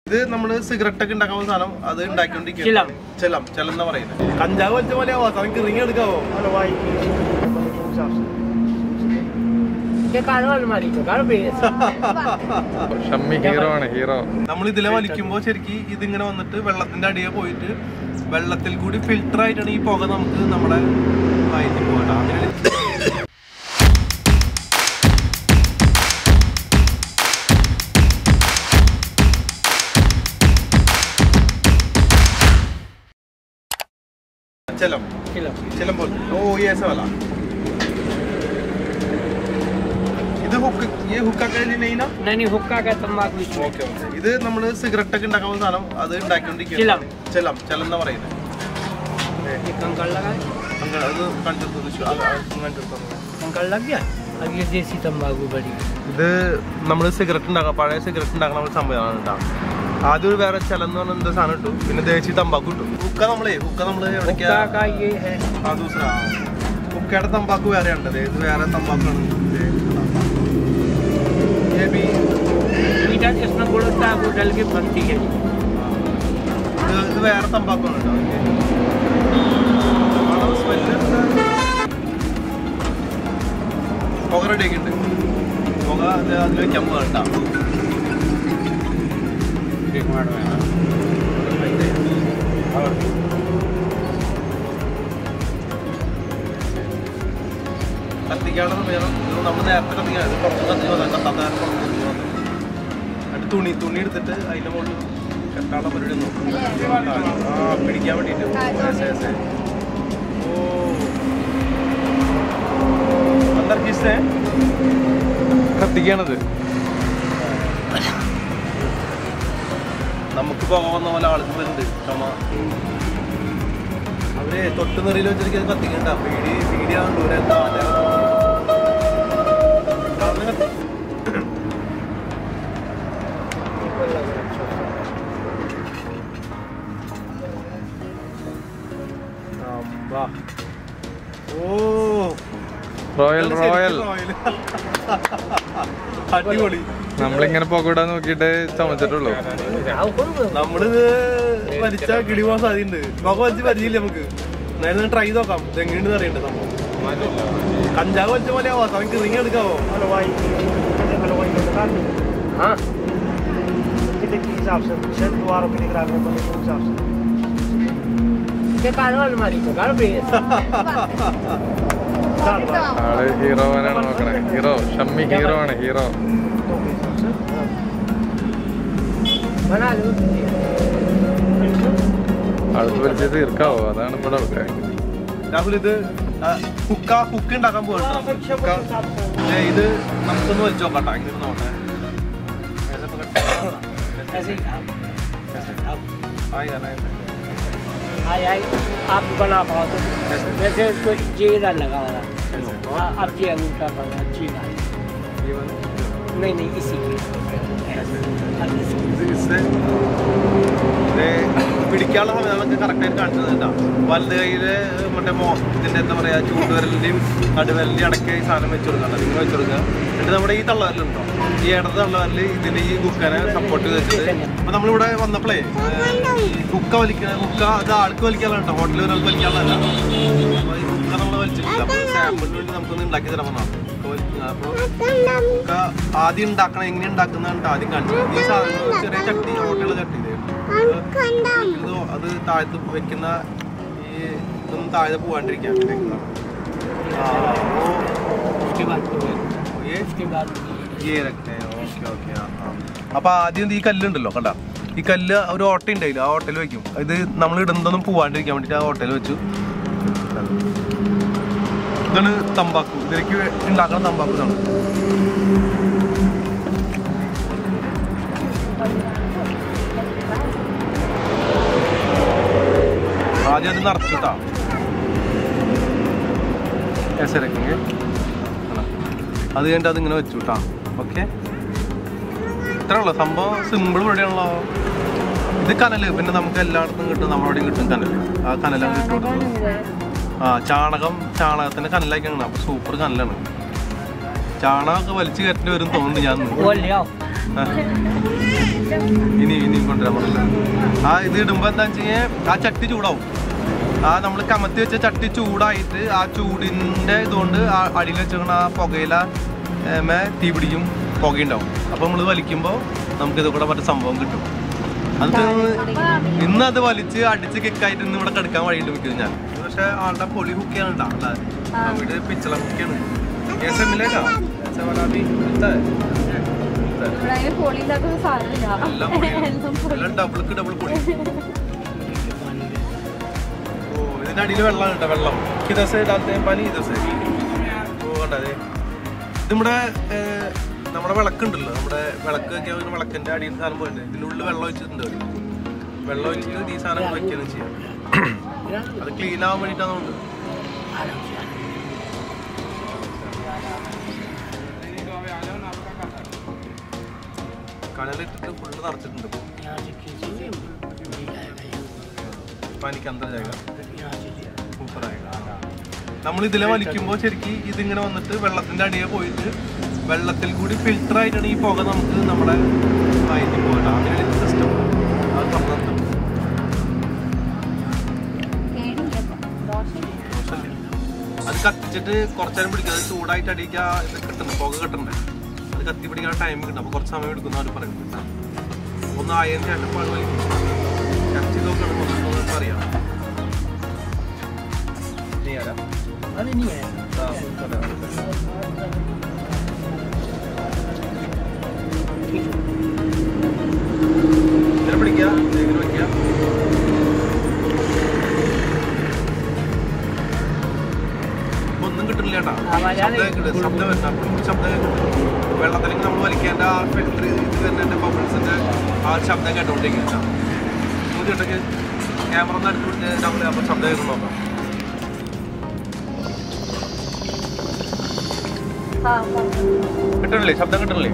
ഇത് നമ്മള് സിഗരറ്റ് ഒക്കെ ഉണ്ടാക്കാൻ പോകുന്ന സാധനം അത് ഉണ്ടാക്കിക്കൊണ്ടിരിക്കും ചിലം. ചെലം ചെലം എന്നാ പറയുന്നത് കഞ്ചാവ് വലിച്ച പോലെ ആവാ നമുക്ക് റിങ് എടുക്കാവോ Che caro il marito, caro pensa. Shammi hero ആണ് ഹീറോ നമ്മൾ ഇതിലെ വലിക്കുമ്പോൾ ശരിക്കും ഇതിങ്ങനെ വന്നിട്ട് വെള്ളത്തിന്റെ അടിയെ പോയിട്ട് വെള്ളത്തിൽ കൂടി ഫിൽട്ടർ ആയിട്ടാണ് ഈ പുക നമുക്ക് നമ്മുടെ വയറ്റിൽ പോകട്ടെ അങ്ങനെ ചെലം Cilam. ചെലം പോലെ ഓ യേസ വല ഇത് ഹുക്ക് ഈ ഹുക്കൊക്കെ നെയ്ന Nani hukka ka tambaku ichu. Okay okay ഇത് നമ്മൾ സിഗരറ്റ് ഒക്കെ ഉണ്ടാക്കാൻ പോകുന്ന സാധനം അത് ഉണ്ടാക്കിക്കൊണ്ടിരിക്കും ചിലം. ചെലം ചെലം എന്നാ പറയുന്നത് Ye kangkal laga. അങ്ങനെ അത് കണ്ടെടുത്തു കണ്ടെടുത്തു Kangkal lagyan. Ab ye desi tambaku badi. ഇത് നമ്മൾ സിഗരറ്റ് ഉണ്ടാക്കാം പഴയ സിഗരറ്റ് ഉണ്ടാക്കുന്ന ഒരു സംഭവമാണ് കേട്ടോ ആദ്യം ഒരു വേറെ ചെലം എന്ന് പറഞ്ഞ എന്താ സാധനം ഇട്ടു പിന്നെ ദേശി തമ്പാക്കു ഇട്ടു ഹുക്ക നമ്മളെ ഹുക്ക നമ്മള് എവിടേക്കാ Hukka ka ye hai. ആ ദൂസറ ഹുക്കയുടെ തമ്പാക്ക് വേറെ ഉണ്ട് ദേ ഇത് വേറെ തമ്പാക്കാണ് ദേ. ये भी Ita isme gulta ko dal ke banti hai. ഇത് ഇത് വേറെ തമ്പാക്കാണ് കേട്ടോ മണം സ്മെല്ല് പുക റെഡിയൊക്കെ ഉണ്ട് പുക അത് അതിൽ വെക്കാൻ പോകണ്ട കത്തിക്കാനുള്ള സമയം ഇത് നമ്മൾ നേരത്തെ കത്തിക്കാൻ ഇത് പുറത്ത് കത്തി വന്നാൽ കത്താത്ത നേരം പുറത്ത് കത്തി വന്നു എന്നിട്ട് തുണി തുണി എടുത്തിട്ട് അതിൻ്റെ മുകളിൽ കെട്ടാനുള്ള പരിപാടി നോക്കും ആ പിടിക്കാൻ വേണ്ടിയിട്ട് Yes, yes, yes. ഓ अंदर किससे കത്തിക്കാണത് നമുക്ക് പുക വന്ന പോലെ ആൾക്ക് വരുന്നുണ്ട് ചുമ അവര് തൊട്ട് നിറയിൽ വെച്ചിരിക്കും അത് കത്തിക്കണ്ട പീടി പീടിയാണ് ദൂരെ എന്താ മറ്റേ കളഞ്ഞ് കത്തി. അമ്പാ. ഓ റോയൽ റോയൽ റോയൽ അടിപൊളി നമ്മളിങ്ങനെ പുകയിടാൻ നോക്കിയിട്ട് ചമച്ചിട്ടുള്ളൂ Au kon mo. നമ്മളിത് വലിച്ച കിളി പോകാൻ സാധ്യതയുണ്ട് പുക വലിച്ച് പരിചയമില്ല നമുക്ക് നേരെ ട്രൈ നോക്കാം ഇത് എങ്ങനെയുണ്ടെന്ന് അറിയണ്ടേ സംഭവം കഞ്ചാവ് വലിച്ച പോലെ ആവാ നമുക്ക് റിങ് എടുക്കാവോ हलवाई हलवाई का दुकान नहीं Ha? कितने के हिसाब से छह द्वारों के निगरानी में बने के हिसाब से Che caro il marito, caro pensa. चार द्वार ആള് ഹീറോവനാണ് നോക്കണേ ഹീറോ ഷമ്മി ഹീറോ ആണ് ഹീറോ दो के हिसाब से Bana lo. ആൾക്ക് വലിച്ച് തീർക്കാവോ അതാണ് ഇവിടെ ആൾക്കാർ രാഹുൽ ഇത് ആ, ഹുക്ക ഹുക്ക് ഉണ്ടാക്കാൻ പോകട്ടോ ഹുക്ക ഏ, ഇത് നമുക്കൊന്ന് വലിച്ചു നോക്കട്ടെ ഇങ്ങനെ നോട്ടെ Kasi ആയി തന്നെ आई आई आप बना पाओ तो वैसे इसको जीरा लगा हुआ है अब जी अंगूठा बना जीरा नहीं नहीं इसी की अब इसकी। ഇത് ഇസ് ഇത് പിടിക്കാനുള്ള സമയം നമുക്ക് കറക്റ്റായിട്ട് കാണിച്ചത് കേട്ടോ വലത് കയ്യില് മറ്റേ മോ ഇതിന്റെ എന്താ പറയാ ചൂണ്ടുവിരലിന്റെയും നടുവിരലിന്റെയും ഇടയ്ക്ക് ഈ സാധനം വെച്ച് കൊടുക്കണം നിങ്ങൾ വെച്ച് കൊടുക്കുക എന്നിട്ട് നമ്മുടെ ഈ തള്ളവരലുണ്ടോ ഈ ഇടത് തള്ളവരല് ഇതിന് ഈ കുക്കനെ സപ്പോർട്ട് ചെയ്ത് വെച്ചിട്ട് അപ്പൊ നമ്മളിവിടെ വന്നപ്പോഴേ ഈ കുക്ക വലിക്കുന്ന കുക്ക അത് ആൾക്ക് വലിക്കാനുള്ള കേട്ടോ ഹോട്ടലിൽ ഒരാൾക്ക് വലിക്കാനുള്ളതല്ല അപ്പൊ ഈ കുക്ക നമ്മൾ വലിച്ചിട്ടില്ല അപ്പൊ സാമ്പിളിന് വേണ്ടി നമുക്കൊന്ന് ഉണ്ടാക്കി തരാൻ വന്നതാണ് കുക്ക വലിക്കുന്ന അപ്പൊ കുക്ക ആദ്യം ഉണ്ടാക്കണം എങ്ങനെ ഉണ്ടാക്കുന്നതാണ് ആദ്യം കാണിച്ചത് ഈ സാധനം ചെറിയ ചട്ടി ഹോട്ടലിലെ ചട്ടി ഇത്. ഇത് അത് താഴത്ത് വെക്കുന്ന ഈ ഇതൊന്നും താഴെ പോവാണ്ടിരിക്കാൻ വേണ്ടി വെക്കുന്നതാണ്. ആ, ഓ, उसके बाद तो ये उसके बाद ये रखते हैं. ഓക്കേ, ഓക്കേ, ആ, ആ. അപ്പൊ ആദ്യം ഈ കല്ലുണ്ടല്ലോ കണ്ട ഈ കല്ല് ഒരു ഓട്ട ഉണ്ടായില്ല ആ ഓട്ടയിൽ വെക്കും ഇത് നമ്മൾ ഇടുന്നതൊന്നും പോവാണ്ടിരിക്കാൻ വേണ്ടിട്ട് ആ ഓട്ടയിൽ വെച്ചു ഇതാണ് തമ്പാക്കു ഇതിലേക്ക് ഉണ്ടാക്കുന്ന തമ്പാക്കു ഇതാണ് ആദ്യം അത് നിറച്ചിട്ടാ എസരക്കിങ് അത് കഴിഞ്ഞിട്ട് അതിങ്ങനെ വെച്ചു കേട്ടാ ഓക്കെ ഇത്രയുള്ള സംഭവം സിമ്പിൾ പരിപാടിയാണല്ലോ ഇത് കനല് പിന്നെ നമുക്ക് എല്ലായിടത്തും കിട്ടും നമ്മളവിടെയും കിട്ടും കനല് ആ കനലാണ് കിട്ടും ആ ചാണകം ചാണകത്തിന്റെ കനലാക്കിയാണ് അപ്പൊ സൂപ്പർ കനലാണ് ചാണകമൊക്കെ വലിച്ചു കയറ്റേണ്ടി വരും തോന്നുന്നു ഞാൻ वो ले आओ ആ. ഇനി ഇനിയും കൊണ്ടുവരാൻ പാടില്ല ആ ഇത് ഇടുമ്പോ എന്താ വെച്ച് കഴിഞ്ഞാൽ ആ ചട്ടി ചൂടാവും ആ നമ്മൾ കമത്തി വെച്ച ചട്ടി ചൂടായിട്ട് ആ ചൂടിന്റെ ഇതുകൊണ്ട് ആ അടിയിൽ വെച്ചിരിക്കണ ആ പുകയില മേ തീ പിടിക്കും പുകയുണ്ടാവും അപ്പൊ നമ്മൾ വലിക്കുമ്പോൾ നമുക്ക് ഇത് കൂടെ മറ്റേ സംഭവം കിട്ടും അത് ഇന്ന് അത് വലിച്ച് അടിച്ച് കിക്കായിട്ട് ഇന്ന് ഇവിടെ കിടക്കാൻ വഴിയുണ്ട് മിക്കത് ഞാൻ പക്ഷെ ആളുടെ പൊളി ഹുക്കിയാണ് ഉണ്ടാ അവിടെ പിച്ചള ഹുക്കിയാണ് ऐसे मिलेगा ऐसे वाला भी मिलता है मिलता है ഇവിടെ അതിന് പൊളിയില്ലാത്ത സാധനമില്ല എല്ലാം പൊളിയാണ്. എല്ലാം പൊളി എല്ലാം ഡബിൾക്ക് ഡബിൾ പൊളി ഓ ഇതിന്റെ അടിയിൽ വെള്ളം കേട്ടോ വെള്ളം ഇതസേ ഡാൽത്തെ പനി ഇതസേ ഓ കണ്ടേ ഇത് നമ്മുടെ ഏർ, നമ്മുടെ വിളക്കുണ്ടല്ലോ നമ്മുടെ വിളക്ക് വെക്കാൻ ഒരു വിളക്കിന്റെ അടിയിൽ സാധനം പോയിട്ട് ഇതിന്റെ ഉള്ളിൽ വെള്ളം ഒഴിച്ചിട്ടുണ്ട് അവര് വെള്ളം ഒഴിച്ചിട്ട് ഈ സാധനം വയ്ക്കുകയാണ് ചെയ്യാം അത് ക്ലീൻ ആവാൻ വേണ്ടിയിട്ടാണ് തോന്നുന്നത് കടലിട്ടിട്ട് ഫുള്ള് നിറച്ചിട്ടുണ്ട് ഇപ്പൊ. यहाँ से खींचेंगे मिल जाएगा यहाँ പനിക്ക് അന്തർ ജായക यहाँ से लिया। സൂപ്പറായി നമ്മൾ ഇതിലെ വലിക്കുമ്പോൾ ശരിക്കും ഇതിങ്ങനെ വന്നിട്ട് വെള്ളത്തിന്റെ അടിയെ പോയിട്ട് വെള്ളത്തിൽ കൂടി ഫിൽട്ടർ ആയിട്ടാണ് ഈ പുക നമുക്ക് നമ്മുടെ വയറ്റിൽ പോകട്ടെ അങ്ങനെയാണ് സിസ്റ്റം അത് പറഞ്ഞു പേടിയില്ല ദോഷമില്ല മോശമല്ലേ? അത് കത്തിച്ചിട്ട് കുറച്ചേരം പിടിക്കും അത് ചൂടായിട്ട് അടിക്കുക ഇത് കിട്ടണം പുക കിട്ടണ്ടേ അത് കത്തി പിടിക്കാൻ ടൈം കിട്ടും അപ്പൊ കുറച്ച് സമയം എടുക്കുന്ന അവർ പറയുന്നത് ഒന്ന് ആയതിന് ശേഷം പാട് വലിക്കും കത്തി നോക്കണം നമുക്ക് അറിയാം നീ ആരാ अरे नहीं है ആ, ഉൾക്കൊള്ളാം. ഇതിനെ പിടിക്കുക ഇങ്ങനെ വെക്കുക ഇപ്പൊ ഒന്നും കിട്ടില്ല ചേട്ടാ ആവാജ് ശബ്ദം കേൾക്കുന്നുണ്ട്. ശബ്ദം വരുന്നുണ്ട്. അപ്പോഴും കൂടി ശബ്ദം കേൾക്കുന്നുണ്ട്. വെള്ളത്തിലേക്ക് നമ്മൾ വലിക്കേണ്ട ആ ഫിൽറ്റർ ഇത് തന്നെ എൻ്റെ ബബിൾസിന്റെ ആ ഒരു ശബ്ദം കേട്ടോണ്ടിരിക്കുന്നത് നമുക്ക് കേട്ടൊക്കെ ക്യാമറ ഒന്ന് അടുത്ത് പിടിച്ച് നമ്മൾ അപ്പോൾ ശബ്ദം കേൾക്കുന്നു നോക്കാം ആ പറഞ്ഞു കിട്ടണില്ലേ ശബ്ദം കിട്ടണില്ലേ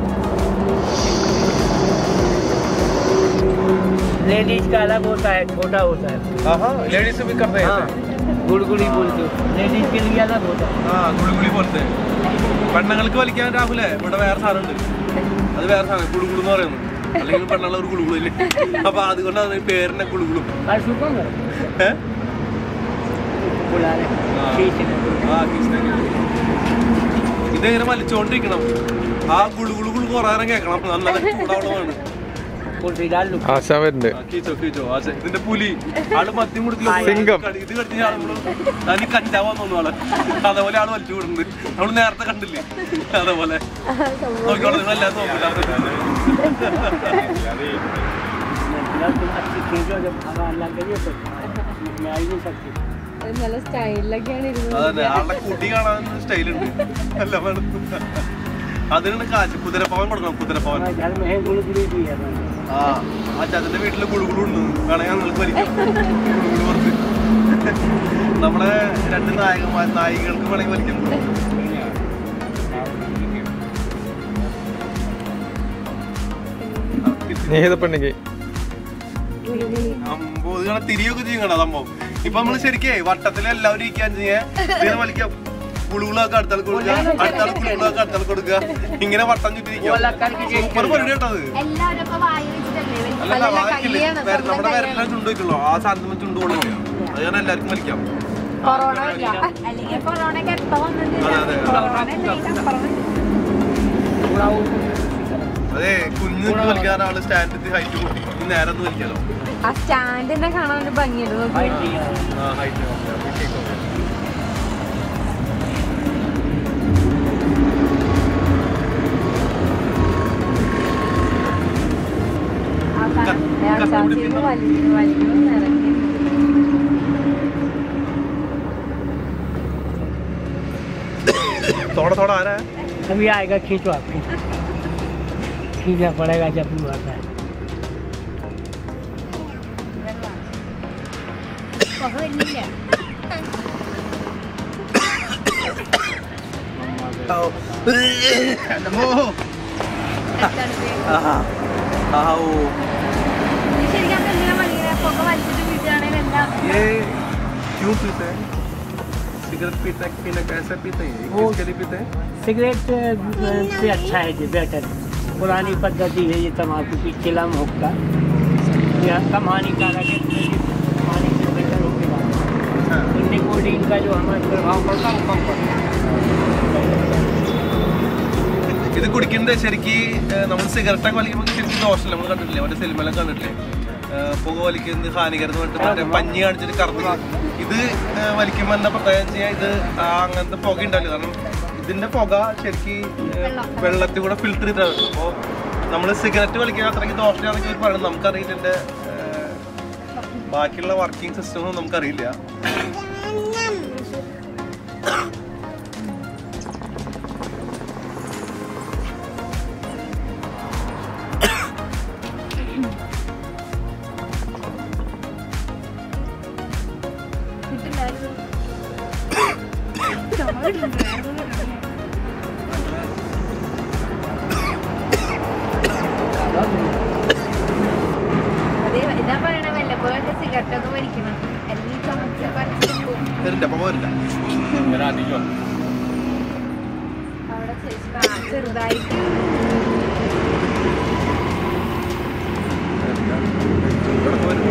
लेडीज का अलग होता है छोटा होता है ആഹാ ലേഡീസ് भी करते हैं हाँ गुड़गुड़ी बोलते हो लेडीज के लिए अलग होता है ആ ഗുളിഗുളി പോലത്തെ പെണ്ണുങ്ങൾക്ക് വലിക്കാൻ രാഹുലേ ഇവിടെ വേറെ സാധനം ഉണ്ട് അത് വേറെ സാധനം കുളുകുളു എന്ന് പറയുന്നു അല്ലെങ്കിൽ പെണ്ണുള്ള ഒരു കുളുകുളു ഇല്ലേ അപ്പൊ അതുകൊണ്ടാണ് ഈ പേരിനെ കുളുകുളും कल सुबह में ഏഹ് बुला रहे हाँ। ठीक है ആ കൃഷ്ണൻ ഇതെങ്ങനെ വലിച്ചോണ്ടിരിക്കണം ആ ഗുളുഗുളു ഗുളു കുറേ നേരം കേൾക്കണം നല്ല ചൂടാവണമാണ് पोल्ट्री डाल लो ആശ വരുന്നുണ്ട് ആ, കീച്ചോ കീച്ചോ ആ ചെ- ഇതിന്റെ പുലി ആള് മദ്യം കൊടുത്തില്ല സിംഗം. ഇത് കടിച്ച നമ്മള് തനി കഞ്ചാവാൻ തോന്നുന്നു ആള് അതേപോലെ ആള് വലിച്ചു വിടുന്നത് നമ്മള് നേരത്തെ കണ്ടില്ലേ അതേപോലെ നോക്കിക്കോളെ നിങ്ങൾ എല്ലാം നോക്കില്ല जब तुम अच्छी खींचो जब हवा लग गई तो मैं आ ही नहीं सकती അത് നല്ല സ്റ്റൈലിലൊക്കെയാണ് അതന്നെ ഇരുന്നത് ആളുടെ കുട്ടി കാണാൻ സ്റ്റൈലുണ്ട് അല്ല വേണം അതിനാണ് കാശ് കുതിരപ്പവൻ കൊടുക്കണം കുതിരപ്പവൻ हमारे घर में है गुड़गुड़ी भी है हमारे। ആ ആ ചതിന്റെ വീട്ടില് കുളുകുളു ഉണ്ട് വേണമെങ്കിൽ നിങ്ങൾക്ക് വലിക്കാം കുളുകുളു പുറത്ത് നമ്മുടെ രണ്ട് നായകന്മാർ നായികൾക്ക് വേണമെങ്കിൽ വലിക്കുന്നു ഏത് പെണ്ണിക്ക് അമ്പോ ഇത് കാണാൻ തിരിയൊക്കെ ചെയ്യും കേട്ടോ സംഭവം ഇപ്പൊ നമ്മള് ശരിക്കേ വട്ടത്തിൽ എല്ലാവരും ഇരിക്കാൻ ചെയ്യാ ഇങ്ങനെ വലിക്കാം കുളുകുളൊക്കെ അടുത്താൾ കൊടുക്കുക അടുത്താൾ കുളുകുളൊക്കെ അടുത്താൾ കൊടുക്കുക ഇങ്ങനെ വട്ടം ചുറ്റിരിക്കാം वो अलग करके देख സൂപ്പർ പരിപാടി കേട്ടോ അത് എല്ലാവരും ഇപ്പൊ വായി വെച്ചിട്ടല്ലേ അല്ലല്ല അല്ലല്ല, വാക്കില്ലേ കയ്യാണ് വേറെ നമ്മുടെ സ്വന്തം വേറെ ചുണ്ട് വെക്കുള്ളൂ ആ സാധനത്തിന് ചുണ്ട് കൊള്ളില്ല അത് ഞാൻ എല്ലാവർക്കും വലിക്കാം കൊറോണ ഇല്ല അല്ലെങ്കിൽ കൊറോണക്ക് എപ്പോ വന്നിട്ടില്ല അതെ, അതെ. കൊറോണ ഇല്ല, അപ്പുറം थोड़ा वो അതെ കുഞ്ഞു വലിക്കാൻ ആള് സ്റ്റാൻഡ് ഹൈറ്റ് കൂട്ടി ഈ നേരെ ഒന്ന് വലിക്കാലോ ആ സ്റ്റാൻഡിനെ കാണാൻ ഒരു ഭംഗിയുണ്ട് നോക്ക്. हाइट दिया है ആ ഹൈറ്റ് ആ കാണാൻ അയാൾ കഷ്ടപ്പെട്ട് ചാച്ചിന്ന് വലിക്കുന്നു വലിക്കുന്നു ഇറങ്ങി थोड़ा थोड़ा आ रहा है अभी आएगा खींचो आप खींचना पड़ेगा जब भी आता है പുക വരുന്നില്ല ശരിക്കും അത് എന്തിനാ വലിയ പുക വലിച്ചിട്ട് വീട്ടിലാണെങ്കിൽ എന്താ ये क्यों पीते हैं सिगरेट पीते हैं पीने कैसे पीते हैं ये वो- किसके लिए पीते हैं सिगरेट अ, से अच्छा है जी बेटर पुरानी पद्धति है ये तम्बाकू की चिलम हुक्का यह कम हानिकारक है पानी से बेहतर होके बाद तो निकोटीन का जो हमारे प्रभाव पड़ता है वो कम पड़ता है ഇത് കുടിക്കുന്നത് ശരിക്ക് നമ്മൾ സിഗരറ്റ് ഒക്കെ വലിക്കുമ്പോൾ ശരിക്കും ദോഷമില്ല നമ്മൾ കണ്ടിട്ടില്ലേ മറ്റേ സിനിമയിലൊക്കെ കണ്ടിട്ടില്ലേ ഏഹ് പുക വലിക്കുന്നത് ഹാനികരം എന്ന് പറഞ്ഞിട്ട് മറ്റേ പഞ്ഞി കാണിച്ചിട്ട് കറന്ന് ഇത് ഏഹ് വലിക്കുമ്പോൾ എന്താ പ്രത്യേകം ചെയ്യാ ഇത് ആ അങ്ങനത്തെ പുക ഉണ്ടാവില്ല കാരണം ഇതിന്റെ പുക ശരിക്ക് ഏഹ് വെള്ളത്തിൽ കൂടെ ഫിൽറ്റർ ചെയ്താണ് അപ്പോൾ നമ്മൾ സിഗരറ്റ് വലിക്കാൻ അത്രയ്ക്ക് ദോഷമാണെന്നൊക്കെ ഇവർ പറയുന്നത് നമുക്കറിയില്ല ഇതിന്റെ ഏഹ് ബാക്കിയുള്ള വർക്കിംഗ് സിസ്റ്റം ഒന്നും നമുക്കറിയില്ല അതെ ഇതാ പറയണ വല്ലപ്പോഴൊക്കെ സിഗരറ്റ് ഒക്കെ വലിക്കണം അല്ലെങ്കിൽ ചുമച്ച് പറിച്ചിട്ട് പോകും വരില്ല പുക വരില്ല അവിടെ ചേച്ചി ആ, ചെറുതായിട്ട് ഇവിടെ വരും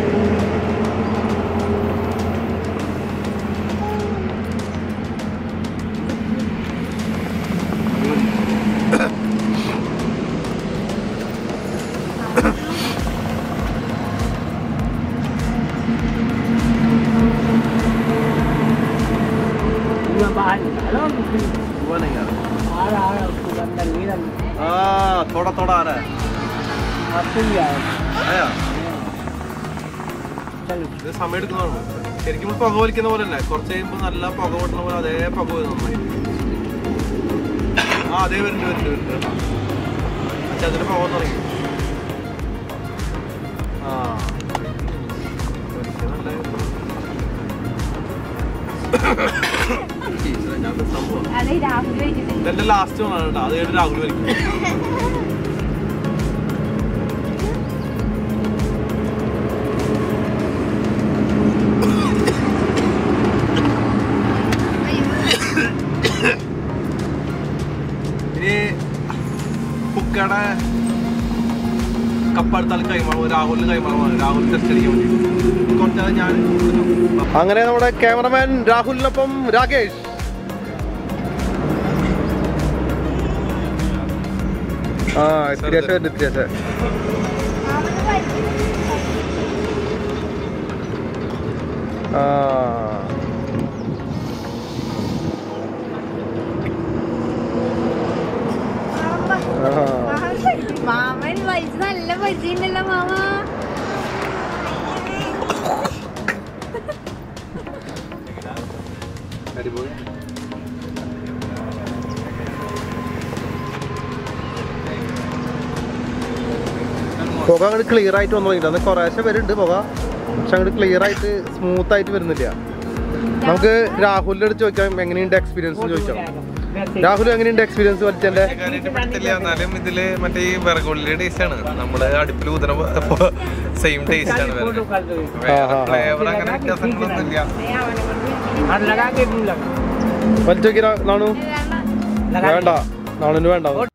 धुआं बाहर निकालो फिर हुआ नहीं यार आ रहा है उसको अंदर नहीं रख हाँ थोड़ा थोड़ा आ रहा है आपको भी आएगा आया चलो ഇത് സമയം എടുക്കുന്നതാണ് ശരിക്കും നമ്മൾ പുക വലിക്കുന്ന പോലെ അല്ല കുറച്ച് കഴിയുമ്പോൾ നല്ല പുക പൊട്ടുന്ന പോലെ അതേ പുക വരും നന്നായി ആ അതേ വരുന്നുണ്ട് വരുന്നുണ്ട് വരുന്നുണ്ട് പക്ഷെ അതിന്റെ പുക തുടങ്ങി ആ വലിക്കാൻ നല്ല ഈശ്വരാ, ഞാൻ ഇത് സംഭവം അതെ രാഹുൽ വലിക്കുന്നുണ്ട് ഇതെന്റെ ലാസ്റ്റ് ആണ് കേട്ടോ അത് കഴിഞ്ഞ് രാഹുൽ വലിക്കും ഇനി കുക്കയുടെ കപ്പെടുത്താൽ കൈമാറും രാഹുലിന് കൈമാറും രാഹുൽ ടെസ്റ്റ് അടിക്കാൻ വേണ്ടി കുറച്ചാൽ ഞാൻ അങ്ങനെ നമ്മുടെ ക്യാമറമാൻ രാഹുലിനൊപ്പം രാകേഷ് ആ ഇത്തിരി ശേഷം ഇത്തിരി ശേഷം മാമന് വലിക്കുന്നുണ്ട്. ആ മാമ- മാമൻ വലിച്ച് നല്ല പരിചയമുണ്ടല്ലോ മാമ അടിപൊളി പുക അങ്ങോട്ട് ക്ലിയർ ആയിട്ട് വന്നു തുടങ്ങിയില്ല അന്ന് കുറേശ്ശെ വരുന്നുണ്ട് പുക പക്ഷെ അങ്ങോട്ട് ക്ലിയർ ആയിട്ട് സ്മൂത്ത് ആയിട്ട് വരുന്നില്ല നമുക്ക് രാഹുലിന്റെ അടുത്ത് ചോദിക്കാം എങ്ങനെയുണ്ട് എക്സ്പീരിയൻസ് ചോദിക്കാം രാഹുൽ എങ്ങനെയുണ്ട് എക്സ്പീരിയൻസ് വലിച്ചെന്റെ കാര്യമായിട്ട് പെട്ടില്ല എന്നാലും ഇതില് മറ്റേ ഈ വിറകുള്ളിയുടെ ടേസ്റ്റ് ആണ് നമ്മള് അടുപ്പിൽ ഊതന സെയിം ടേസ്റ്റ് ആണ് फोटो വരുന്നത് कर दो വേറെ ഫ്ലേവർ അങ്ങനെ വ്യത്യാസങ്ങളൊന്നും ഇല്ല और लगा के भी लगा വലിച്ചു നോക്കി നാണു लगा വേണ്ട നാണുന് വേണ്ട